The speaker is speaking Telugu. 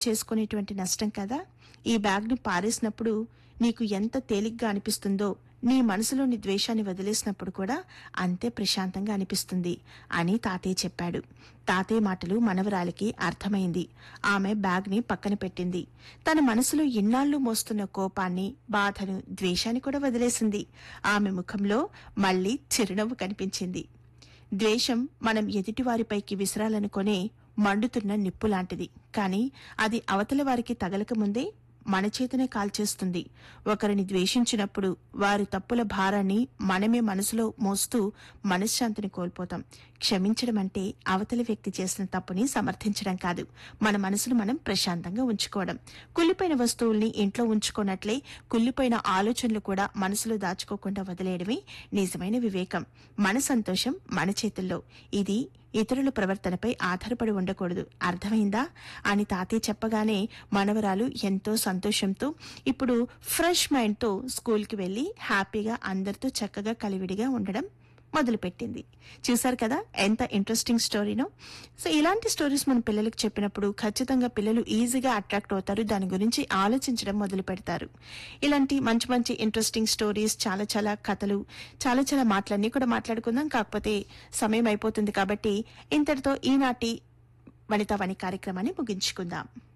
చేసుకునేటువంటి నష్టం కదా ఈ బ్యాగ్ను పారేసినప్పుడు నీకు ఎంత తేలిగ్గా అనిపిస్తుందో నీ మనసులోని ద్వేషాన్ని వదిలేసినప్పుడు కూడా అంతే ప్రశాంతంగా అనిపిస్తుంది అని తాతయ్య చెప్పాడు తాతయ్య మాటలు మనవరాలికి అర్థమైంది ఆమె బ్యాగ్ని పక్కన పెట్టింది తన మనసులో ఇన్నాళ్లు మోస్తున్న కోపాన్ని బాధను ద్వేషాన్ని కూడా వదిలేసింది ఆమె ముఖంలో మళ్లీ చిరునవ్వు కనిపించింది ద్వేషం మనం ఎదుటివారిపైకి విసరాలనుకునే మండుతున్న నిప్పు లాంటిది కానీ అది అవతల వారికి తగలకముందే మన చేతనే కాల్చేస్తుంది ఒకరిని ద్వేషించినప్పుడు వారి తప్పుల భారాన్ని మనమే మనసులో మోస్తూ మనశ్శాంతిని కోల్పోతాం క్షమించడం అంటే అవతలి వ్యక్తి చేసిన తప్పుని సమర్థించడం కాదు మన మనసును మనం ప్రశాంతంగా ఉంచుకోవడం కుళ్ళిపోయిన వస్తువుల్ని ఇంట్లో ఉంచుకోనట్లే కుళ్ళిపోయిన ఆలోచనలు కూడా మనసులో దాచుకోకుండా వదిలేయడమే నిజమైన వివేకం మన సంతోషం మన చేతుల్లో ఇది ఇతరుల ప్రవర్తనపై ఆధారపడి ఉండకూడదు అర్థమైందా అని తాతయ్య చెప్పగానే మనవరాలు ఎంతో సంతోషంతో ఇప్పుడు ఫ్రెష్ మైండ్తో స్కూల్కి వెళ్ళి హ్యాపీగా అందరితో చక్కగా కలివిడిగా ఉండడం మొదలుపెట్టింది చూసారు కదా ఎంత ఇంట్రెస్టింగ్ స్టోరీనో సో ఇలాంటి స్టోరీస్ మన పిల్లలకు చెప్పినప్పుడు ఖచ్చితంగా పిల్లలు ఈజీగా అట్రాక్ట్ అవుతారు దాని గురించి ఆలోచించడం మొదలు పెడతారు ఇలాంటి మంచి మంచి ఇంట్రెస్టింగ్ స్టోరీస్ చాలా చాలా కథలు చాలా చాలా మాటలన్నీ కూడా మాట్లాడుకుందాం కాకపోతే సమయం అయిపోతుంది కాబట్టి ఇంతటితో ఈనాటి వనితావాణి కార్యక్రమాన్ని ముగించుకుందాం